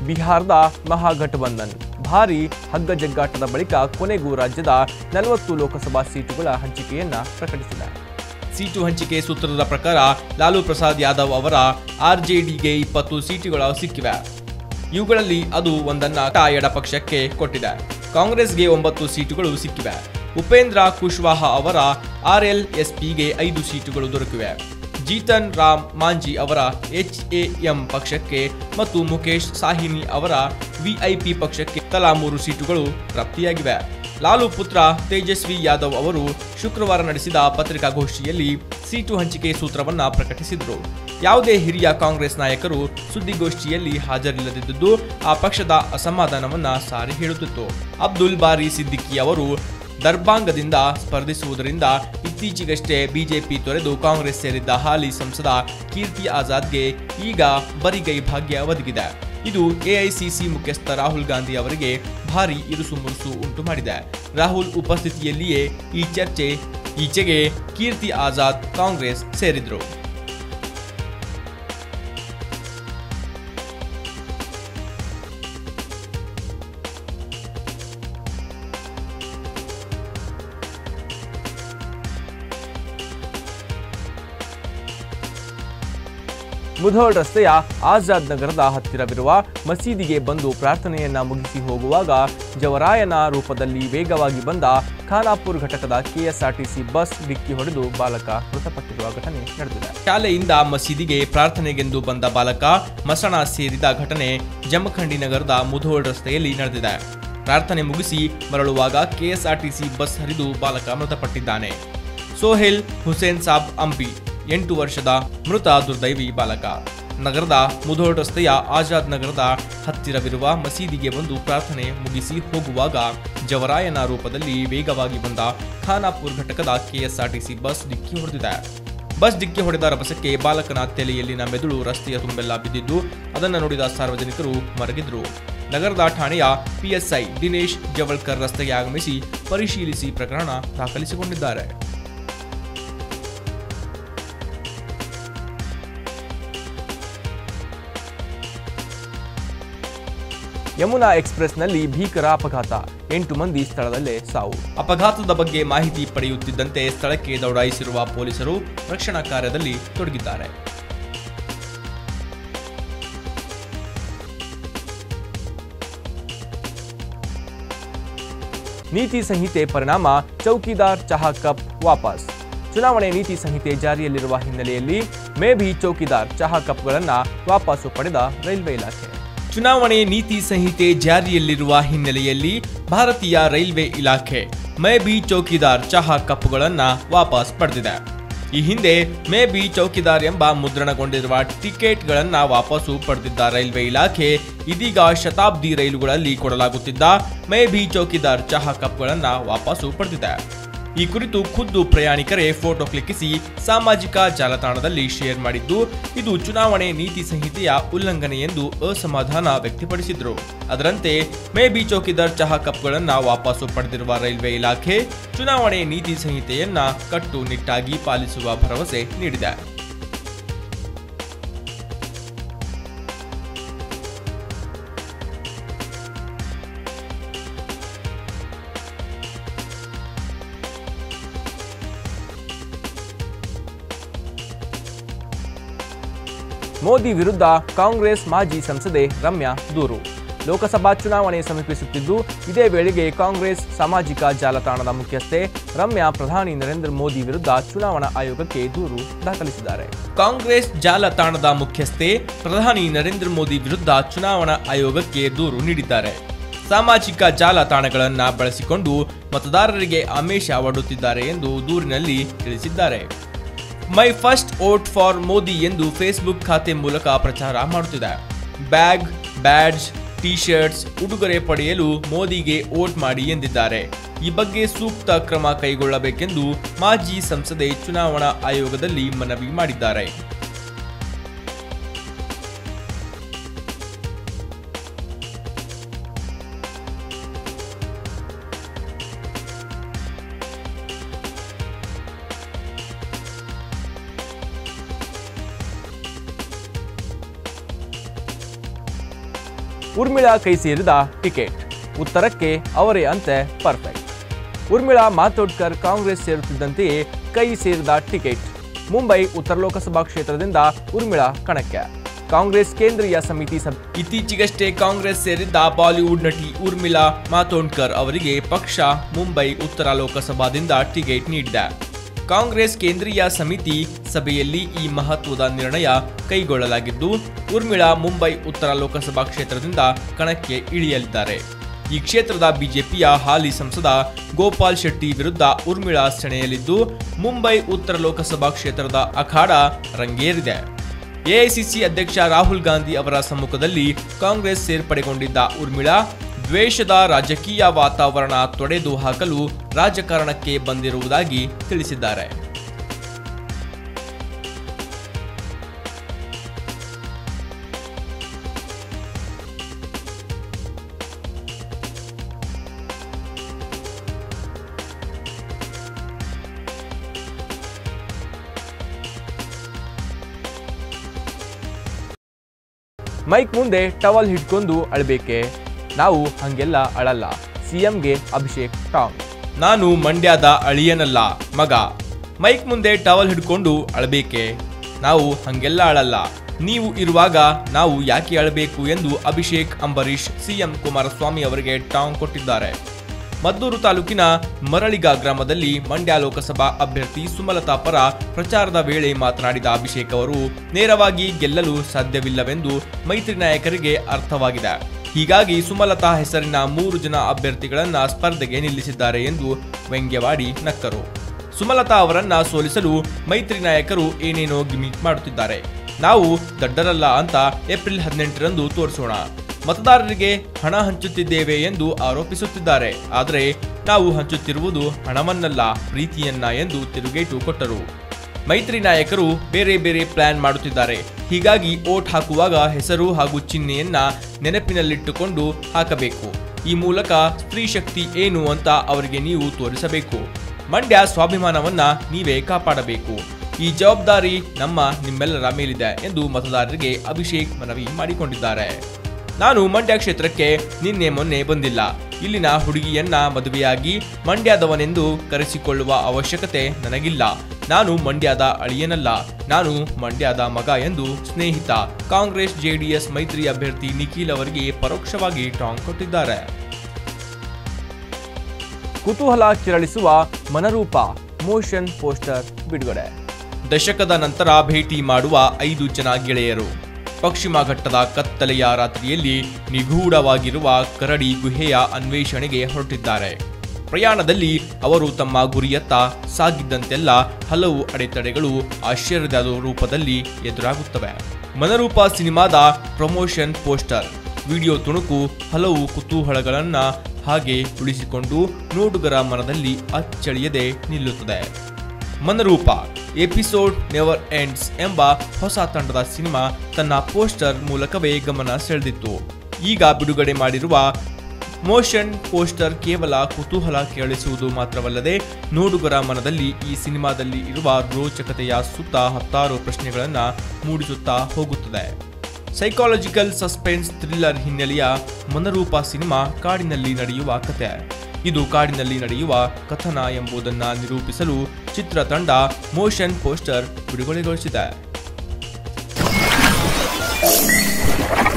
ಬಿಹಾರದ ಮಹಾಗಠಬಂಧನ್ ಭಾರಿ ಹಗ್ಗ ಜಗ್ಗಾಟದ ಬಳಿಕ ಕೊನೆಗೂ ರಾಜ್ಯದ ನಲವತ್ತು ಲೋಕಸಭಾ ಸೀಟುಗಳ ಹಂಚಿಕೆಯನ್ನ ಪ್ರಕಟಿಸಿದೆ ಸೀಟು ಹಂಚಿಕೆ ಸೂತ್ರದ ಪ್ರಕಾರ ಲಾಲು ಪ್ರಸಾದ್ ಯಾದವ್ ಅವರ ಆರ್ಜೆಡಿಗೆ ಇಪ್ಪತ್ತು ಸೀಟುಗಳು ಸಿಕ್ಕಿವೆ ಇವುಗಳಲ್ಲಿ ಅದು ಒಂದನ್ನ ಎಡಪಕ್ಷಕ್ಕೆ ಕೊಟ್ಟಿದೆ ಕಾಂಗ್ರೆಸ್ಗೆ ಒಂಬತ್ತು ಸೀಟುಗಳು ಸಿಕ್ಕಿವೆ ಉಪೇಂದ್ರ ಕುಶ್ವಾಹ ಅವರ ಆರ್ಎಲ್ಎಸ್ಪಿಗೆ ಐದು ಸೀಟುಗಳು ದೊರಕಿವೆ ಜೀತನ್ ರಾಮ್ ಮಾಂಜಿ ಅವರ ಎಚ್ಎಎಂ ಪಕ್ಷಕ್ಕೆ ಮತ್ತು ಮುಖೇಶ್ ಸಾಹಿನಿ ಅವರ ವಿಐಪಿ ಪಕ್ಷಕ್ಕೆ ತಲಾ ಮೂರು ಸೀಟುಗಳು ಪ್ರಾಪ್ತಿಯಾಗಿವೆ ಲಾಲು ಪುತ್ರ ತೇಜಸ್ವಿ ಯಾದವ್ ಅವರು ಶುಕ್ರವಾರ ನಡೆಸಿದ ಪತ್ರಿಕಾಗೋಷ್ಠಿಯಲ್ಲಿ ಸೀಟು ಹಂಚಿಕೆ ಸೂತ್ರವನ್ನ ಪ್ರಕಟಿಸಿದರು ಯಾವುದೇ ಹಿರಿಯ ಕಾಂಗ್ರೆಸ್ ನಾಯಕರು ಸುದ್ದಿಗೋಷ್ಠಿಯಲ್ಲಿ ಹಾಜರಿಲ್ಲದಿದ್ದುದು ಆ ಪಕ್ಷದ ಅಸಮಾಧಾನವನ್ನ ಸಾರಿ ಹೇಳುತ್ತಿತ್ತು ಅಬ್ದುಲ್ ಬಾರಿ ಸಿದ್ದಿಕಿ ಅವರು ದರ್ಬಾಂಗದಿಂದ ಸ್ಪರ್ಧಿಸುವುದರಿಂದ ಇತ್ತೀಚೆಗಷ್ಟೇ ಬಿಜೆಪಿ ತೊರೆದು ಕಾಂಗ್ರೆಸ್ ಸೇರಿದ್ದ ಹಾಲಿ ಸಂಸದ ಕೀರ್ತಿ ಆಜಾದ್ಗೆ ಈಗ ಬರಿಗೈ ಭಾಗ್ಯ ಒದಗಿದೆ ಇದು ಎಐಸಿಸಿ ಮುಖ್ಯಸ್ಥ ರಾಹುಲ್ ಗಾಂಧಿ ಅವರಿಗೆ ಭಾರಿ ಇರುಸು ಮುರುಸು ಉಂಟು ಮಾಡಿದೆ ರಾಹುಲ್ ಉಪಸ್ಥಿತಿಯಲ್ಲಿಯೇ ಈ ಚರ್ಚೆ ಈಚೆಗೆ ಕೀರ್ತಿ ಆಜಾದ್ ಕಾಂಗ್ರೆಸ್ ಸೇರಿದ್ರು ಮುಧೋಳ್ ರಸ್ತೆಯ ಆಜಾದ್ ನಗರದ ಹತ್ತಿರವಿರುವ ಮಸೀದಿಗೆ ಬಂದು ಪ್ರಾರ್ಥನೆಯನ್ನ ಮುಗಿಸಿ ಹೋಗುವಾಗ ಜವರಾಯನ ರೂಪದಲ್ಲಿ ವೇಗವಾಗಿ ಬಂದ ಖಾನಾಪುರ್ ಘಟಕದ ಕೆಎಸ್ಆರ್ಟಿಸಿ ಬಸ್ ಡಿಕ್ಕಿ ಹೊಡೆದು ಬಾಲಕ ಮೃತಪಟ್ಟಿರುವ ಘಟನೆ ನಡೆದಿದೆ ಶಾಲೆಯಿಂದ ಮಸೀದಿಗೆ ಪ್ರಾರ್ಥನೆಗೆಂದು ಬಂದ ಬಾಲಕ ಮಸಣ ಸೇರಿದ ಘಟನೆ ಜಮಖಂಡಿ ನಗರದ ಮುಧೋಳ್ ರಸ್ತೆಯಲ್ಲಿ ನಡೆದಿದೆ ಪ್ರಾರ್ಥನೆ ಮುಗಿಸಿ ಮರಳುವಾಗ ಕೆಎಸ್ಆರ್ಟಿಸಿ ಬಸ್ ಹರಿದು ಬಾಲಕ ಮೃತಪಟ್ಟಿದ್ದಾನೆ ಸೋಹೆಲ್ ಹುಸೇನ್ ಸಾಬ್ ಅಂಬಿ ಎಂಟು ವರ್ಷದ ಮೃತ ದುರ್ದೈವಿ ಬಾಲಕ ನಗರದ ಮುಧೋಳ್ ರಸ್ತೆಯ ಆಜಾದ್ ನಗರದ ಹತ್ತಿರವಿರುವ ಮಸೀದಿಗೆ ಬಂದು ಪ್ರಾರ್ಥನೆ ಮುಗಿಸಿ ಹೋಗುವಾಗ ಜವರಾಯನ ರೂಪದಲ್ಲಿ ವೇಗವಾಗಿ ಬಂದ ಖಾನಾಪುರ್ ಘಟಕದ ಕೆಎಸ್ಆರ್ಟಿಸಿ ಬಸ್ ಡಿಕ್ಕಿ ಹೊಡೆದಿದೆ ಬಸ್ ಡಿಕ್ಕಿ ಹೊಡೆದ ರಭಸಕ್ಕೆ ಬಾಲಕನ ತಲೆಯಲ್ಲಿನ ಮೆದುಳು ರಸ್ತೆಯ ತುಂಬೆಲ್ಲ ಬಿದ್ದಿದ್ದು ಅದನ್ನು ನೋಡಿದ ಸಾರ್ವಜನಿಕರು ಮರಗಿದ್ರು ನಗರದ ಠಾಣೆಯ ಪಿಎಸ್ಐ ದಿನೇಶ್ ಜವಳ್ಕರ್ ರಸ್ತೆಗೆ ಆಗಮಿಸಿ ಪರಿಶೀಲಿಸಿ ಪ್ರಕರಣ ದಾಖಲಿಸಿಕೊಂಡಿದ್ದಾರೆ ಯಮುನಾ ಎಕ್ಸ್ಪ್ರೆಸ್ನಲ್ಲಿ ಭೀಕರ ಅಪಘಾತ ಎಂಟು ಮಂದಿ ಸ್ಥಳದಲ್ಲೇ ಸಾವು ಅಪಘಾತದ ಬಗ್ಗೆ ಮಾಹಿತಿ ಪಡೆಯುತ್ತಿದ್ದಂತೆ ಸ್ಥಳಕ್ಕೆ ದೌಡಾಯಿಸಿರುವ ಪೊಲೀಸರು ರಕ್ಷಣಾ ಕಾರ್ಯದಲ್ಲಿ ತೊಡಗಿದ್ದಾರೆ ನೀತಿ ಸಂಹಿತೆ ಪರಿಣಾಮ ಚೌಕಿದಾರ್ ಚಹಾ ಕಪ್ ವಾಪಸ್ ಚುನಾವಣೆ ನೀತಿ ಸಂಹಿತೆ ಜಾರಿಯಲ್ಲಿರುವ ಹಿನ್ನೆಲೆಯಲ್ಲಿ ಮೇ ಭಿ ಚೌಕಿದಾರ್ ಚಹಾ ಕಪ್ಗಳನ್ನು ವಾಪಸ್ಸು ಪಡೆದ ರೈಲ್ವೆ ಇಲಾಖೆ ಚುನಾವಣೆ ನೀತಿ ಸಂಹಿತೆ ಜಾರಿಯಲ್ಲಿರುವ ಹಿನ್ನೆಲೆಯಲ್ಲಿ ಭಾರತೀಯ ರೈಲ್ವೆ ಇಲಾಖೆ ಮೇ ಬಿ ಚೌಕಿದಾರ್ ಚಹಾ ಕಪ್ಪುಗಳನ್ನು ವಾಪಸ್ ಪಡೆದಿದೆ ಈ ಹಿಂದೆ ಮೇ ಬಿ ಚೌಕಿದಾರ್ ಎಂಬ ಮುದ್ರಣಗೊಂಡಿರುವ ಟಿಕೆಟ್ಗಳನ್ನ ವಾಪಸ್ಸು ಪಡೆದಿದ್ದ ರೈಲ್ವೆ ಇಲಾಖೆ ಇದೀಗ ಶತಾಬ್ದಿ ರೈಲುಗಳಲ್ಲಿ ಕೊಡಲಾಗುತ್ತಿದ್ದ ಮೇ ಬಿ ಚೌಕಿದಾರ್ ಚಹಾ ಕಪ್ಗಳನ್ನ ವಾಪಸ್ಸು ಪಡೆದಿದೆ ಈ ಕುರಿತು ಖುದ್ದು ಪ್ರಯಾಣಿಕರೇ ಫೋಟೋ ಕ್ಲಿಕ್ಕಿಸಿ ಸಾಮಾಜಿಕ ಜಾಲತಾಣದಲ್ಲಿ ಶೇರ್ ಮಾಡಿದ್ದು ಇದು ಚುನಾವಣೆ ನೀತಿ ಸಂಹಿತೆಯ ಉಲ್ಲಂಘನೆ ಎಂದು ಅಸಮಾಧಾನ ವ್ಯಕ್ತಪಡಿಸಿದ್ರು ಅದರಂತೆ ಮೇ ಬಿ ಚೌಕಿದಾರ್ ಚಹಾ ಕಪ್ಗಳನ್ನ ವಾಪಸ್ಸು ಪಡೆದಿರುವ ರೈಲ್ವೆ ಇಲಾಖೆ ಚುನಾವಣೆ ನೀತಿ ಸಂಹಿತೆಯನ್ನ ಕಟ್ಟುನಿಟ್ಟಾಗಿ ಪಾಲಿಸುವ ಭರವಸೆ ನೀಡಿದೆ ಮೋದಿ ವಿರುದ್ಧ ಕಾಂಗ್ರೆಸ್ ಮಾಜಿ ಸಂಸದೆ ರಮ್ಯಾ ದೂರು ಲೋಕಸಭಾ ಚುನಾವಣೆ ಸಮೀಪಿಸುತ್ತಿದ್ದು ಇದೇ ವೇಳೆಗೆ ಕಾಂಗ್ರೆಸ್ ಸಾಮಾಜಿಕ ಜಾಲತಾಣದ ಮುಖ್ಯಸ್ಥೆ ರಮ್ಯಾ ಪ್ರಧಾನಿ ನರೇಂದ್ರ ಮೋದಿ ವಿರುದ್ಧ ಚುನಾವಣಾ ಆಯೋಗಕ್ಕೆ ದೂರು ದಾಖಲಿಸಿದ್ದಾರೆ ಕಾಂಗ್ರೆಸ್ ಜಾಲತಾಣದ ಮುಖ್ಯಸ್ಥೆ ಪ್ರಧಾನಿ ನರೇಂದ್ರ ಮೋದಿ ವಿರುದ್ಧ ಚುನಾವಣಾ ಆಯೋಗಕ್ಕೆ ದೂರು ನೀಡಿದ್ದಾರೆ ಸಾಮಾಜಿಕ ಜಾಲತಾಣಗಳನ್ನು ಬಳಸಿಕೊಂಡು ಮತದಾರರಿಗೆ ಆಮಿಷ ಒಡ್ಡುತ್ತಿದ್ದಾರೆ ಎಂದು ದೂರಿನಲ್ಲಿ ತಿಳಿಸಿದ್ದಾರೆ my first vote for Modi ಎಂದು ಫೇಸ್ಬುಕ್ ಖಾತೆ ಮೂಲಕ ಪ್ರಚಾರ ಮಾಡುತ್ತಿದೆ ಬ್ಯಾಗ್ ಬ್ಯಾಡ್ಜ್ ಟಿ ಶರ್ಟ್ಸ್ ಉಡುಗೊರೆ ಪಡೆಯಲು ಮೋದಿಗೆ ವೋಟ್ ಮಾಡಿ ಎಂದಿದ್ದಾರೆ ಈ ಬಗ್ಗೆ ಸೂಕ್ತ ಕ್ರಮ ಕೈಗೊಳ್ಳಬೇಕೆಂದು ಮಾಜಿ ಸಂಸದೆ ಚುನಾವಣಾ ಆಯೋಗದಲ್ಲಿ ಮನವಿ ಮಾಡಿದ್ದಾರೆ ಉರ್ಮಿಳಾ ಕೈ ಸೇರಿದ ಟಿಕೆಟ್ ಉತ್ತರಕ್ಕೆ ಅವರೇ ಅಂತೆ ಪರ್ಫೆಕ್ಟ್ ಉರ್ಮಿಳಾ ಮಾತೋಡ್ಕರ್ ಕಾಂಗ್ರೆಸ್ ಸೇರುತ್ತಿದ್ದಂತೆಯೇ ಕೈ ಸೇರಿದ ಟಿಕೆಟ್ ಮುಂಬೈ ಉತ್ತರ ಲೋಕಸಭಾ ಕ್ಷೇತ್ರದಿಂದ ಉರ್ಮಿಳಾ ಕಣಕ್ಕೆ ಕಾಂಗ್ರೆಸ್ ಕೇಂದ್ರೀಯ ಸಮಿತಿ ಸಭೆ ಇತ್ತೀಚೆಗಷ್ಟೇ ಕಾಂಗ್ರೆಸ್ ಸೇರಿದ್ದ ಬಾಲಿವುಡ್ ನಟಿ ಊರ್ಮಿಳಾ ಮಾತೋಂಡ್ಕರ್ ಅವರಿಗೆ ಪಕ್ಷ ಮುಂಬೈ ಉತ್ತರ ಲೋಕಸಭಾದಿಂದ ಟಿಕೆಟ್ ನೀಡಿದೆ ಕಾಂಗ್ರೆಸ್ ಕೇಂದ್ರೀಯ ಸಮಿತಿ ಸಭೆಯಲ್ಲಿ ಈ ಮಹತ್ವದ ನಿರ್ಣಯ ಕೈಗೊಳ್ಳಲಾಗಿದ್ದು ಊರ್ಮಿಳಾ ಮುಂಬೈ ಉತ್ತರ ಲೋಕಸಭಾ ಕ್ಷೇತ್ರದಿಂದ ಕಣಕ್ಕೆ ಇಳಿಯಲಿದ್ದಾರೆ ಈ ಕ್ಷೇತ್ರದ ಬಿಜೆಪಿಯ ಹಾಲಿ ಸಂಸದ ಗೋಪಾಲ್ ಶೆಟ್ಟಿ ವಿರುದ್ಧ ಉರ್ಮಿಳಾ ಸೆಣೆಯಲಿದ್ದು ಮುಂಬೈ ಉತ್ತರ ಲೋಕಸಭಾ ಕ್ಷೇತ್ರದ ಅಖಾಡ ರಂಗೇರಿದೆ ಎಐಸಿಸಿ ಅಧ್ಯಕ್ಷ ರಾಹುಲ್ ಗಾಂಧಿ ಅವರ ಸಮ್ಮುಖದಲ್ಲಿ ಕಾಂಗ್ರೆಸ್ ಸೇರ್ಪಡೆಗೊಂಡಿದ್ದ ಉರ್ಮಿಳಾ ದ್ವೇಷದ ರಾಜಕೀಯ ವಾತಾವರಣ ತೊಡೆದು ಹಾಕಲು ರಾಜಕಾರಣಕ್ಕೆ ಬಂದಿರುವುದಾಗಿ ತಿಳಿಸಿದ್ದಾರೆ ಮೈಕ್ ಮುಂದೆ ಟವಲ್ ಹಿಡ್ಕೊಂಡು ಅಳ್ಬೇಕೆ ನಾವು ಹಂಗೆಲ್ಲ ಅಳಲ್ಲ ಸಿಎಂಗೆ ಅಭಿಷೇಕ್ ಟಾಂಗ್ ನಾನು ಮಂಡ್ಯದ ಅಳಿಯನಲ್ಲ ಮಗ ಮೈಕ್ ಮುಂದೆ ಟವಲ್ ಹಿಡ್ಕೊಂಡು ಅಳಬೇಕೆ ನಾವು ಹಂಗೆಲ್ಲ ಅಳಲ್ಲ ನೀವು ಇರುವಾಗ ನಾವು ಯಾಕೆ ಅಳಬೇಕು ಎಂದು ಅಭಿಷೇಕ್ ಅಂಬರೀಶ್ ಸಿಎಂ ಕುಮಾರಸ್ವಾಮಿ ಅವರಿಗೆ ಟಾಂಗ್ ಕೊಟ್ಟಿದ್ದಾರೆ ಮದ್ದೂರು ತಾಲೂಕಿನ ಮರಳಿಗ ಗ್ರಾಮದಲ್ಲಿ ಮಂಡ್ಯ ಲೋಕಸಭಾ ಅಭ್ಯರ್ಥಿ ಸುಮಲತಾ ಪರ ಪ್ರಚಾರದ ವೇಳೆ ಮಾತನಾಡಿದ ಅಭಿಷೇಕ್ ಅವರು ನೇರವಾಗಿ ಗೆಲ್ಲಲು ಸಾಧ್ಯವಿಲ್ಲವೆಂದು ಮೈತ್ರಿ ನಾಯಕರಿಗೆ ಅರ್ಥವಾಗಿದೆ ಹೀಗಾಗಿ ಸುಮಲತಾ ಹೆಸರಿನ ಮೂರು ಜನ ಅಭ್ಯರ್ಥಿಗಳನ್ನ ಸ್ಪರ್ಧೆಗೆ ನಿಲ್ಲಿಸಿದ್ದಾರೆ ಎಂದು ವ್ಯಂಗ್ಯವಾಡಿ ನಕ್ಕರು ಸುಮಲತಾ ಅವರನ್ನ ಸೋಲಿಸಲು ಮೈತ್ರಿ ನಾಯಕರು ಏನೇನೋ ಗಿಮಿಕ್ ಮಾಡುತ್ತಿದ್ದಾರೆ ನಾವು ದಡ್ಡರಲ್ಲ ಅಂತ ಏಪ್ರಿಲ್ ಹದಿನೆಂಟರಂದು ತೋರಿಸೋಣ ಮತದಾರರಿಗೆ ಹಣ ಹಂಚುತ್ತಿದ್ದೇವೆ ಎಂದು ಆರೋಪಿಸುತ್ತಿದ್ದಾರೆ ಆದರೆ ನಾವು ಹಂಚುತ್ತಿರುವುದು ಹಣವನ್ನಲ್ಲ ಪ್ರೀತಿಯನ್ನ ಎಂದು ತಿರುಗೇಟು ಕೊಟ್ಟರು ಮೈತ್ರಿ ನಾಯಕರು ಬೇರೆ ಬೇರೆ ಪ್ಲಾನ್ ಮಾಡುತ್ತಿದ್ದಾರೆ ಹೀಗಾಗಿ ಓಟ್ ಹಾಕುವಾಗ ಹೆಸರು ಹಾಗೂ ಚಿಹ್ನೆಯನ್ನ ನೆನಪಿನಲ್ಲಿಟ್ಟುಕೊಂಡು ಹಾಕಬೇಕು ಈ ಮೂಲಕ ಸ್ತ್ರೀ ಶಕ್ತಿ ಏನು ಅಂತ ಅವರಿಗೆ ನೀವು ತೋರಿಸಬೇಕು ಮಂಡ್ಯ ಸ್ವಾಭಿಮಾನವನ್ನ ನೀವೇ ಕಾಪಾಡಬೇಕು ಈ ಜವಾಬ್ದಾರಿ ನಮ್ಮ ನಿಮ್ಮೆಲ್ಲರ ಮೇಲಿದೆ ಎಂದು ಮತದಾರರಿಗೆ ಅಭಿಷೇಕ್ ಮನವಿ ಮಾಡಿಕೊಂಡಿದ್ದಾರೆ ನಾನು ಮಂಡ್ಯ ಕ್ಷೇತ್ರಕ್ಕೆ ನಿನ್ನೆ ಮೊನ್ನೆ ಬಂದಿಲ್ಲ ಇಲ್ಲಿನ ಹುಡುಗಿಯನ್ನ ಮದುವೆಯಾಗಿ ಮಂಡ್ಯದವನೆಂದು ಕರೆಸಿಕೊಳ್ಳುವ ಅವಶ್ಯಕತೆ ನನಗಿಲ್ಲ ನಾನು ಮಂಡ್ಯದ ಅಳಿಯನಲ್ಲ ನಾನು ಮಂಡ್ಯದ ಮಗ ಎಂದು ಸ್ನೇಹಿತ ಕಾಂಗ್ರೆಸ್ ಜೆಡಿಎಸ್ ಮೈತ್ರಿ ಅಭ್ಯರ್ಥಿ ನಿಖಿಲ್ ಅವರಿಗೆ ಪರೋಕ್ಷವಾಗಿ ಟಾಂಗ್ ಕೊಟ್ಟಿದ್ದಾರೆ ಕುತೂಹಲ ಕೆರಳಿಸುವ ಮನರೂಪ ಮೋಷನ್ ಪೋಸ್ಟರ್ ಬಿಡುಗಡೆ ದಶಕದ ನಂತರ ಭೇಟಿ ಮಾಡುವ ಐದು ಜನ ಗೆಳೆಯರು ಪಶ್ಚಿಮ ಘಟ್ಟದ ಕತ್ತಲೆಯ ರಾತ್ರಿಯಲ್ಲಿ ನಿಗೂಢವಾಗಿರುವ ಕರಡಿ ಗುಹೆಯ ಅನ್ವೇಷಣೆಗೆ ಹೊರಟಿದ್ದಾರೆ ಪ್ರಯಾಣದಲ್ಲಿ ಅವರು ತಮ್ಮ ಗುರಿಯತ್ತ ಸಾಗಿದ್ದಂತೆಲ್ಲ ಹಲವು ಅಡೆತಡೆಗಳು ಆಶ್ಚರ್ಯದ ರೂಪದಲ್ಲಿ ಎದುರಾಗುತ್ತವೆ ಮನರೂಪ ಸಿನಿಮಾದ ಪ್ರಮೋಷನ್ ಪೋಸ್ಟರ್ ವಿಡಿಯೋ ತುಣುಕು ಹಲವು ಕುತೂಹಲಗಳನ್ನ ಹಾಗೆ ಉಳಿಸಿಕೊಂಡು ನೋಡುಗರ ಮನದಲ್ಲಿ ಅಚ್ಚಳಿಯದೆ ನಿಲ್ಲುತ್ತದೆ ಮನರೂಪ ಎಪಿಸೋಡ್ ನೆವರ್ ಎಂಡ್ಸ್ ಎಂಬ ಹೊಸ ತಂಡದ ಸಿನಿಮಾ ತನ್ನ ಪೋಸ್ಟರ್ ಮೂಲಕವೇ ಗಮನ ಸೆಳೆದಿತ್ತು ಈಗ ಬಿಡುಗಡೆ ಮಾಡಿರುವ ಮೋಷನ್ ಪೋಸ್ಟರ್ ಕೇವಲ ಕುತೂಹಲ ಕೇಳಿಸುವುದು ಮಾತ್ರವಲ್ಲದೆ ನೋಡುಗರ ಮನದಲ್ಲಿ ಈ ಸಿನಿಮಾದಲ್ಲಿ ಇರುವ ರೋಚಕತೆಯ ಸುತ್ತ ಹತ್ತಾರು ಪ್ರಶ್ನೆಗಳನ್ನು ಮೂಡಿಸುತ್ತಾ ಹೋಗುತ್ತದೆ ಸೈಕಾಲಜಿಕಲ್ ಸಸ್ಪೆನ್ಸ್ ಥ್ರಿಲ್ಲರ್ ಹಿನ್ನೆಲೆಯ ಮನರೂಪ ಸಿನಿಮಾ ಕಾಡಿನಲ್ಲಿ ನಡೆಯುವ ಕತೆ ಇದು ಕಾಡಿನಲ್ಲಿ ನಡೆಯುವ ಕಥನ ಎಂಬುದನ್ನು ನಿರೂಪಿಸಲು ಚಿತ್ರತಂಡ ಮೋಷನ್ ಪೋಸ್ಟರ್ ಬಿಡುಗಡೆಗೊಳಿಸಿದೆ